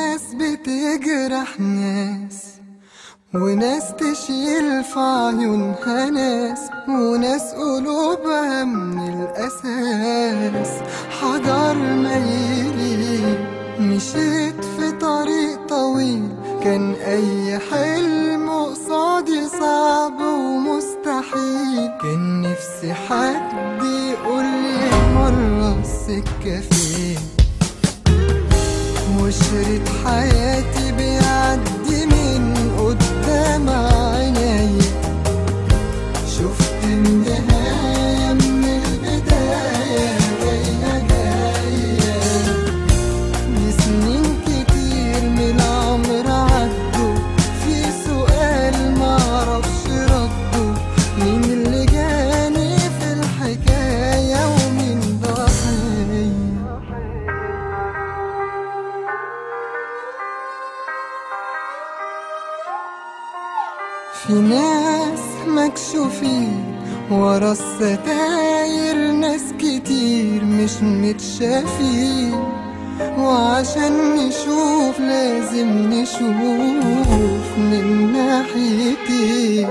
ناس بتجرح ناس وناس تشيل في عيونها ناس وناس قلوبها من الأساس حجر ميلي مشيت في طريق طويل كان أي حلم قصادي صعب ومستحيل كان نفسي حد يقولي مرة السكة فين وشريط حياتي بيعدي من قدام عيني شفت النهاية من البداية جاية جاية لسنين كتير من العمر عدوا في سؤال معرفش رده مين اللي جاني في الحكاية ومين ضحية في ناس مكشوفين ورا الستاير ناس كتير مش متشافين وعشان نشوف لازم نشوف من ناحيتين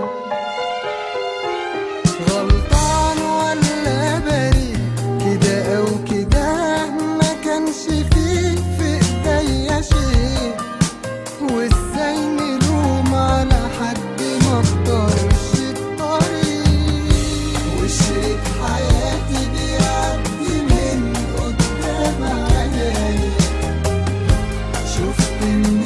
غلطان ولا بريء كده او كده ما كانش فيه في ايديا شيء وازاي نلوم على حد ما اختارش الطريق وشريك حياتي بيعدي من قدام عيني شفت